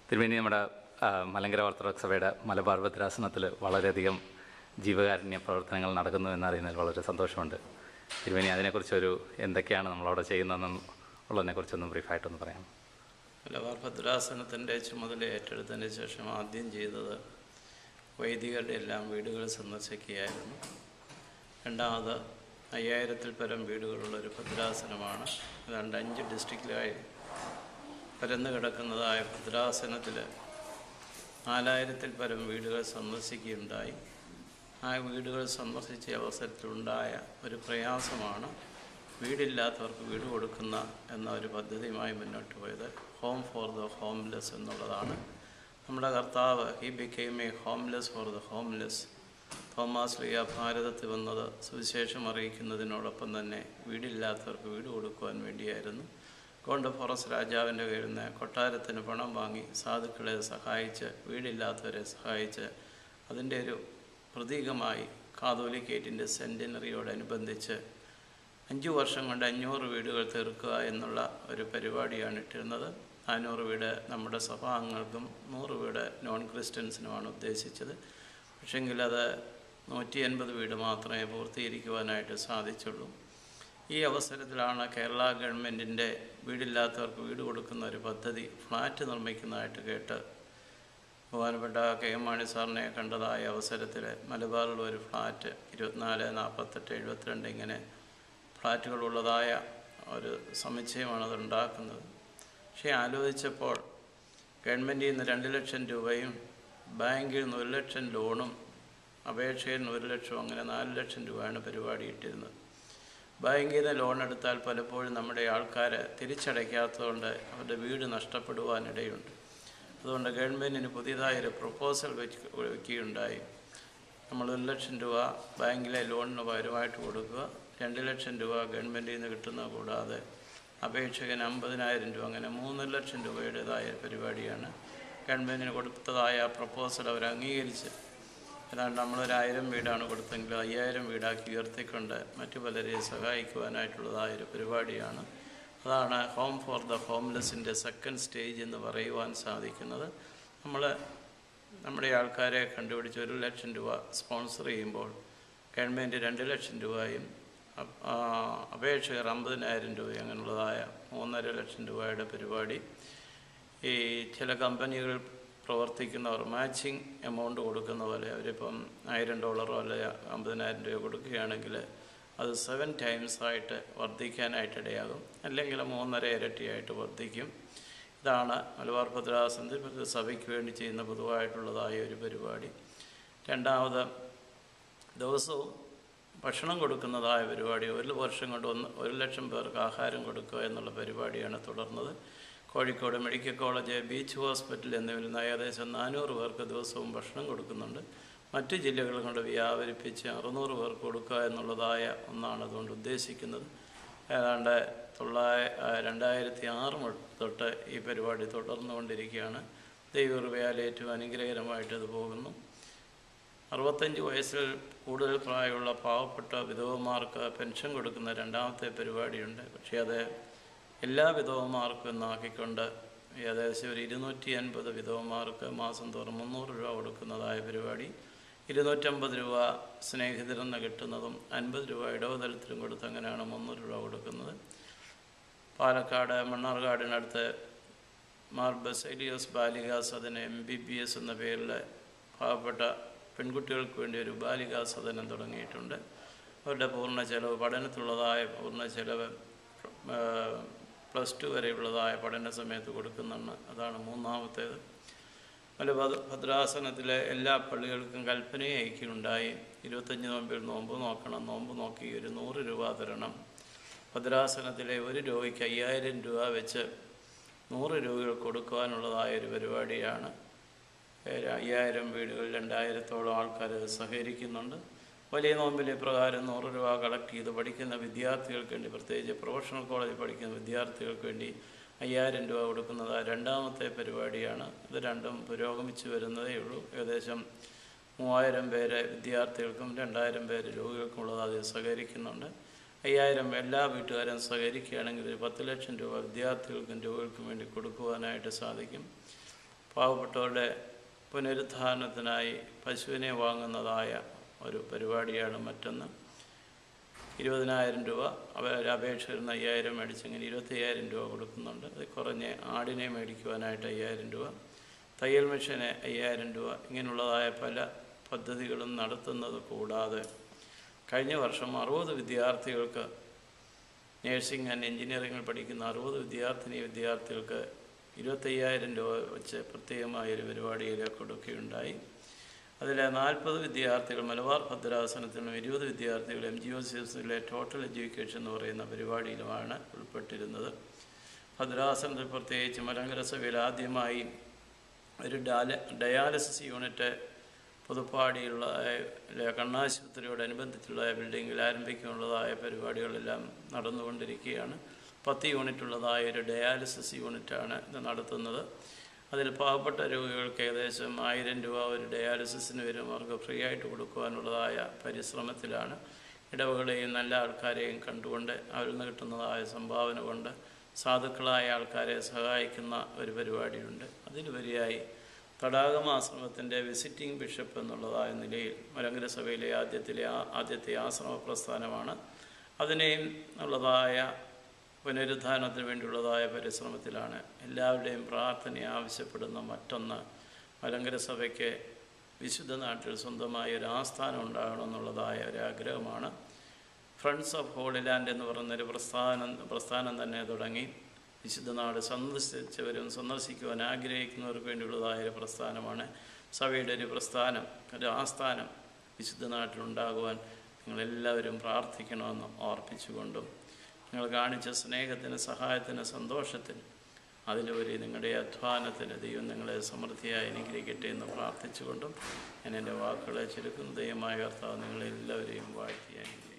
തിരുമേനി നമ്മുടെ ആ, മലങ്കര ഓർത്തഡോക്സ് സഭയുടെ മലബാർ ഭദ്രാസനത്തിൽ വളരെയധികം ജീവകാരുണ്യ പ്രവർത്തനങ്ങൾ നടക്കുന്നു എന്നറിയുന്നതിൽ വളരെ സന്തോഷമുണ്ട് തിരുമേനി അതിനെക്കുറിച്ചൊരു എന്തൊക്കെയാണ് നമ്മളവിടെ ചെയ്യുന്നതെന്നും ഉള്ളതിനെക്കുറിച്ചൊന്നും ബ്രീഫായിട്ടൊന്ന് പറയാം മലബാർ ഭദ്രാസനത്തിൻ്റെ ചുമതല ഏറ്റെടുത്തതിന് ശേഷം ആദ്യം ചെയ്തത് വൈദികരുടെ എല്ലാം വീടുകൾ സന്ദർശിക്കുകയായിരുന്നു രണ്ടാമത് അയ്യായിരത്തിൽ പരം വീടുകളുള്ള ഒരു ഭദ്രാസനമാണ് ഏതാണ്ട് അഞ്ച് ഡിസ്ട്രിക്റ്റിലായി പരന്നു കിടക്കുന്നതായ ഭദ്രാസനത്തിൽ നാലായിരത്തിൽ പരം വീടുകൾ സന്ദർശിക്കുകയുണ്ടായി ആ വീടുകൾ സന്ദർശിച്ച അവസരത്തിലുണ്ടായ ഒരു പ്രയാസമാണ് വീടില്ലാത്തവർക്ക് വീട് കൊടുക്കുന്ന എന്ന ഒരു പദ്ധതിയുമായി മുന്നോട്ട് പോയത് ഹോം ഫോർ ദ ഹോംലെസ് എന്നുള്ളതാണ് നമ്മുടെ കർത്താവ് he became a homeless for the homeless Thomas ലിയ ഭാരതത്തിൽ വന്നത് സുവിശേഷം അറിയിക്കുന്നതിനോടൊപ്പം തന്നെ വീടില്ലാത്തവർക്ക് വീട് കൊടുക്കുവാൻ വേണ്ടിയായിരുന്നു കോണ്ട ഫോറസ്റ്റ് രാജാവിൻ്റെ കയ്യിൽ നിന്ന് കൊട്ടാരത്തിന് പണം വാങ്ങി സാധുക്കളെ സഹായിച്ച് വീടില്ലാത്തവരെ സഹായിച്ച് അതിൻ്റെ ഒരു പ്രതീകമായി കാതോലിക്കേറ്റിൻ്റെ സെൻറ്റിനറിയോടനുബന്ധിച്ച് അഞ്ചു വർഷം കൊണ്ട് അഞ്ഞൂറ് വീടുകൾ തീർക്കുക എന്നുള്ള ഒരു പരിപാടിയാണ് ഇട്ടിരുന്നത് നാനൂറ് വീട് നമ്മുടെ സഭാംഗങ്ങൾക്കും നൂറ് വീട് നോൺ ക്രിസ്ത്യൻസിനുമാണ് ഉദ്ദേശിച്ചത് പക്ഷെങ്കിൽ അത് നൂറ്റി എൺപത് വീട് മാത്രമേ പൂർത്തീകരിക്കുവാനായിട്ട് സാധിച്ചുള്ളൂ ഈ അവസരത്തിലാണ് കേരള ഗവൺമെൻറ്റിൻ്റെ വീടില്ലാത്തവർക്ക് വീട് കൊടുക്കുന്ന ഒരു പദ്ധതി ഫ്ലാറ്റ് നിർമ്മിക്കുന്നതായിട്ട് കേട്ട് ബഹുമാനപ്പെട്ട കെ എം മാണി സാറിനെ കണ്ടതായ അവസരത്തിൽ മലബാറിൽ ഒരു ഫ്ലാറ്റ് ഇരുപത്തിനാല് നാൽപ്പത്തെട്ട് എഴുപത്തിരണ്ട് ഇങ്ങനെ ഫ്ലാറ്റുകളുള്ളതായ ഒരു സമുച്ചയമാണ് അത് ഉണ്ടാക്കുന്നത് പക്ഷേ ആലോചിച്ചപ്പോൾ ഗവൺമെൻറ്റിൽ നിന്ന് രണ്ട് ലക്ഷം രൂപയും ബാങ്കിൽ നിന്ന് ഒരു ലക്ഷം ലോണും അപേക്ഷയിൽ നിന്ന് ഒരു ലക്ഷം അങ്ങനെ നാല് ലക്ഷം രൂപയാണ് പരിപാടി ഇട്ടിരുന്നത് ബാങ്കിൽ നിന്ന് ലോൺ എടുത്താൽ പലപ്പോഴും നമ്മുടെ ആൾക്കാർ തിരിച്ചടയ്ക്കാത്തതുകൊണ്ട് അവരുടെ വീട് നഷ്ടപ്പെടുവാനിടയുണ്ട് അതുകൊണ്ട് ഗവൺമെൻറ്റിന് പുതിയതായൊരു പ്രപ്പോസൽ വെച്ച് വയ്ക്കുകയുണ്ടായി നമ്മൾ ഒരു ലക്ഷം രൂപ ബാങ്കിലെ ലോണിന് പകരമായിട്ട് കൊടുക്കുക രണ്ട് ലക്ഷം രൂപ ഗവൺമെൻറ്റിൽ നിന്ന് കിട്ടുന്നത് കൂടാതെ അപേക്ഷകന് അമ്പതിനായിരം രൂപ അങ്ങനെ മൂന്ന് ലക്ഷം രൂപയുടേതായ പരിപാടിയാണ് ഗവൺമെൻറ്റിന് കൊടുത്തതായ പ്രപ്പോസൽ അവർ അംഗീകരിച്ച് ഏതാണ്ട് നമ്മളൊരായിരം വീടാണ് കൊടുത്തെങ്കിൽ അയ്യായിരം വീടാക്കി ഉയർത്തിക്കൊണ്ട് മറ്റു പലരെ സഹായിക്കുവാനായിട്ടുള്ളതായ ഒരു പരിപാടിയാണ് അതാണ് ഹോം ഫോർ ദ ഹോംലെസ്സിൻ്റെ സെക്കൻഡ് സ്റ്റേജ് എന്ന് പറയുവാൻ സാധിക്കുന്നത് നമ്മൾ നമ്മുടെ ആൾക്കാരെ കണ്ടുപിടിച്ച് ഒരു ലക്ഷം രൂപ സ്പോൺസർ ചെയ്യുമ്പോൾ ഗവൺമെൻറ് രണ്ട് ലക്ഷം രൂപയും അപ്- ആ, അപേക്ഷകർ അമ്പതിനായിരം രൂപ അങ്ങനെയുള്ളതായ മൂന്നര ലക്ഷം രൂപയുടെ പരിപാടി ഈ ചില കമ്പനികൾ പ്രവർത്തിക്കുന്നവർ മാച്ചിങ് എമൗണ്ട് കൊടുക്കുന്ന പോലെ അവരിപ്പം ആയിരം ഡോളറോ അല്ലെ അമ്പതിനായിരം രൂപ കൊടുക്കുകയാണെങ്കിൽ അത് സെവൻ ടൈംസ് ആയിട്ട് വർദ്ധിക്കാനായിട്ട് ഇടയാകും അല്ലെങ്കിൽ മൂന്നര ഇരട്ടിയായിട്ട് വർദ്ധിക്കും ഇതാണ് മലബാർ ഭദ്രാസനത്തിൽ സഭയ്ക്ക് വേണ്ടി ചെയ്യുന്ന പൊതുവായിട്ടുള്ളതായ ഒരു പരിപാടി രണ്ടാമത് ദിവസവും ഭക്ഷണം കൊടുക്കുന്നതായ പരിപാടി ഒരു വർഷം കൊണ്ട് ഒന്ന് ഒരു ലക്ഷം പേർക്ക് ആഹാരം കൊടുക്കുക എന്നുള്ള പരിപാടിയാണ് തുടർന്നത് Kozhikode medical college beach hospital എന്നിവയിൽ നിന്ന് ഏകദേശം നാനൂറ് പേർക്ക് ദിവസവും ഭക്ഷണം കൊടുക്കുന്നുണ്ട് മറ്റ് ജില്ലകൾ കൊണ്ട് വ്യാപരിപ്പിച്ച് അറുന്നൂറ് പേർക്ക് കൊടുക്കുക എന്നുള്ളതായ ഒന്നാണ് അതുകൊണ്ട് ഉദ്ദേശിക്കുന്നത് ഏതാണ്ട് തൊള്ളായ രണ്ടായിരത്തി ആറ് മുതൽ തൊട്ട് ഈ പരിപാടി തുടർന്നുകൊണ്ടിരിക്കുകയാണ് ദൈവകൃപയാൽ ഏറ്റവും അനുഗ്രഹകരമായിട്ട് ഇത് പോകുന്നു അറുപത്തഞ്ച് വയസ്സിൽ കൂടുതൽ പ്രായമുള്ള പാവപ്പെട്ട വിധവമാർക്ക് പെൻഷൻ കൊടുക്കുന്ന രണ്ടാമത്തെ പരിപാടിയുണ്ട് പക്ഷേ അത് എല്ലാ വിധവമാർക്കും എന്നാക്കിക്കൊണ്ട് ഏകദേശം ഒരു ഇരുന്നൂറ്റി അൻപത് വിധവമാർക്ക് മാസം തോറും മുന്നൂറ് രൂപ കൊടുക്കുന്നതായ പരിപാടി ഇരുന്നൂറ്റമ്പത് രൂപ സ്നേഹിതരിൽ നിന്ന് കിട്ടുന്നതും അൻപത് രൂപ ഇടവതലത്തിലും കൊടുത്ത് അങ്ങനെയാണ് മുന്നൂറ് രൂപ കൊടുക്കുന്നത് പാലക്കാട് മണ്ണാർക്കാടിനടുത്ത് Mar Baselios Balika Sadana M B B S എന്ന പേരിൽ പാവപ്പെട്ട പെൺകുട്ടികൾക്ക് വേണ്ടി ഒരു ബാലികാ സദനം തുടങ്ങിയിട്ടുണ്ട് അവരുടെ പൂർണ്ണ ചെലവ് പഠനത്തിലുള്ളതായ പൂർണ്ണ ചെലവ് പ്ലസ് ടു വരെയുള്ളതായ പഠന സമയത്ത് കൊടുക്കുന്നുണ്ട് അതാണ് മൂന്നാമത്തേത് പല ഭദ്ര- ഭദ്രാസനത്തിലെ എല്ലാ പള്ളികൾക്കും കൽപ്പനയെ അയക്കുകയുണ്ടായി ഇരുപത്തഞ്ച് നോമ്പിൽ നോമ്പ് നോക്കണം നോമ്പ് നോക്കി ഒരു നൂറ് രൂപ തരണം ഭദ്രാസനത്തിലെ ഒരു രോഗിക്ക് അയ്യായിരം രൂപ വെച്ച് നൂറ് രോഗികൾ കൊടുക്കുവാനുള്ളതായ ഒരു പരിപാടിയാണ് ഏഴ് അയ്യായിരം വീടുകൾ രണ്ടായിരത്തോളം ആൾക്കാർ സഹകരിക്കുന്നുണ്ട് വലിയ നോമ്പിലെ പ്രകാരം നൂറ് രൂപ കളക്ട് ചെയ്ത് പഠിക്കുന്ന വിദ്യാർത്ഥികൾക്ക് വേണ്ടി പ്രത്യേകിച്ച് പ്രൊഫഷണൽ കോളേജിൽ പഠിക്കുന്ന വിദ്യാർത്ഥികൾക്ക് വേണ്ടി അയ്യായിരം രൂപ കൊടുക്കുന്നത് ആ രണ്ടാമത്തെ പരിപാടിയാണ് ഇത് രണ്ടും പുരോഗമിച്ചു വരുന്നതേ ഉള്ളൂ ഏകദേശം മൂവായിരം പേര് വിദ്യാർത്ഥികൾക്കും രണ്ടായിരം പേര് രോഗികൾക്കുമുള്ളത് അതിൽ സഹകരിക്കുന്നുണ്ട് അയ്യായിരം എല്ലാ വീട്ടുകാരും സഹകരിക്കുകയാണെങ്കിൽ ഒരു പത്ത് ലക്ഷം രൂപ വിദ്യാർത്ഥികൾക്കും രോഗികൾക്കും വേണ്ടി കൊടുക്കുവാനായിട്ട് സാധിക്കും പാവപ്പെട്ടവരുടെ പുനരുദ്ധാരണത്തിനായി പശുവിനെ വാങ്ങുന്നതായ ഒരു പരിപാടിയാണ് മറ്റൊന്ന് ഇരുപതിനായിരം രൂപ അവർ അപേക്ഷകരുന്ന അയ്യായിരം മേടിച്ചെങ്കിൽ ഇരുപത്തയ്യായിരം രൂപ കൊടുക്കുന്നുണ്ട് അത് കുറഞ്ഞ് ആടിനെ മേടിക്കുവാനായിട്ട് അയ്യായിരം രൂപ തയ്യൽ മെഷീന് അയ്യായിരം രൂപ ഇങ്ങനെയുള്ളതായ പല പദ്ധതികളും നടത്തുന്നത് കൂടാതെ കഴിഞ്ഞ വർഷം അറുപത് വിദ്യാർത്ഥികൾക്ക് നേഴ്സിംഗ് ആൻഡ് എഞ്ചിനീയറിംഗിൽ പഠിക്കുന്ന അറുപത് വിദ്യാർത്ഥിനി വിദ്യാർത്ഥികൾക്ക് ഇരുപത്തയ്യായിരം രൂപ വെച്ച് പ്രത്യേകമായൊരു പരിപാടിയിൽ കൊടുക്കുകയുണ്ടായി അതിൽ നാൽപ്പത് വിദ്യാർത്ഥികൾ മലബാർ ഭദ്രാസനത്തിലും ഇരുപത് വിദ്യാർത്ഥികൾ എം ജി ഒ സി എസിലെ ടോട്ടൽ എഡ്യൂക്കേഷൻ എന്ന് പറയുന്ന പരിപാടിയിലുമാണ് ഉൾപ്പെട്ടിരുന്നത് ഭദ്രാസനത്തിൽ പ്രത്യേകിച്ച് മലങ്കര സഭയിൽ ആദ്യമായി ഒരു ഡാല ഡയാലിസിസ് യൂണിറ്റ് പുതുപ്പാടിയുള്ള കണ്ണാശുപത്രിയോടനുബന്ധിച്ചുള്ള ബിൽഡിങ്ങിൽ ആരംഭിക്കാനുള്ളതായ പരിപാടികളെല്ലാം നടന്നുകൊണ്ടിരിക്കുകയാണ് പത്ത് യൂണിറ്റുള്ളതായ ഒരു ഡയാലിസിസ് യൂണിറ്റാണ് ഇത് നടത്തുന്നത് അതിൽ പാവപ്പെട്ട രോഗികൾക്ക് ഏകദേശം ആയിരം രൂപ ഒരു ഡയാലിസിസിന് വരും അവർക്ക് ഫ്രീ ആയിട്ട് കൊടുക്കുവാനുള്ളതായ പരിശ്രമത്തിലാണ് ഇടവകളെയും നല്ല ആൾക്കാരെയും കണ്ടുകൊണ്ട് അവരിൽ നിന്ന് കിട്ടുന്നതായ സംഭാവന കൊണ്ട് സാധുക്കളായ ആൾക്കാരെ സഹായിക്കുന്ന ഒരു പരിപാടിയുണ്ട് അതിലുപരിയായി തടാകമാശ്രമത്തിൻ്റെ വിസിറ്റിംഗ് ബിഷപ്പ് എന്നുള്ളതായ നിലയിൽ മലങ്കര സഭയിലെ ആദ്യത്തിലെ ആ- ആദ്യത്തെ ആശ്രമ പ്രസ്ഥാനമാണ് അതിനെയും ഉള്ളതായ പുനരുദ്ധാരണത്തിന് വേണ്ടിയുള്ളതായ പരിശ്രമത്തിലാണ് എല്ലാവരുടെയും പ്രാർത്ഥന ആവശ്യപ്പെടുന്ന മറ്റൊന്ന് മലങ്കര സഭയ്ക്ക് വിശുദ്ധ നാട്ടിൽ സ്വന്തമായ ഒരു ആസ്ഥാനം ഉണ്ടാകണമെന്നുള്ളതായ ഒരു ആഗ്രഹമാണ് ഫ്രണ്ട്സ് ഓഫ് ഹോളി ലാൻഡ് എന്ന് പറയുന്നൊരു പ്രസ്ഥാനം പ്രസ്ഥാനം തന്നെ തുടങ്ങി വിശുദ്ധ നാട് സന്ദർശിച്ചവരും സന്ദർശിക്കുവാൻ ആഗ്രഹിക്കുന്നവർക്ക് വേണ്ടിയുള്ളതായ ഒരു പ്രസ്ഥാനമാണ് സഭയുടെ ഒരു പ്രസ്ഥാനം ഒരു ആസ്ഥാനം വിശുദ്ധ നാട്ടിലുണ്ടാകുവാൻ നിങ്ങളെല്ലാവരും പ്രാർത്ഥിക്കണമെന്ന് ഓർപ്പിച്ചുകൊണ്ടും നിങ്ങൾ കാണിച്ച സ്നേഹത്തിന് സഹായത്തിന് സന്തോഷത്തിന് അതിലുപരി നിങ്ങളുടെ അധ്വാനത്തിന് ദൈവം നിങ്ങളെ സമൃദ്ധിയായി അനുഗ്രഹിക്കട്ടെ എന്ന് പ്രാർത്ഥിച്ചുകൊണ്ടും ഞാൻ എൻ്റെ വാക്കുകളെ ചുരുക്കുന്ന ദൈവമായ കർത്താവ് നിങ്ങളെല്ലാവരെയും വാഴ്ത്തി അനുഗ്രഹിക്കും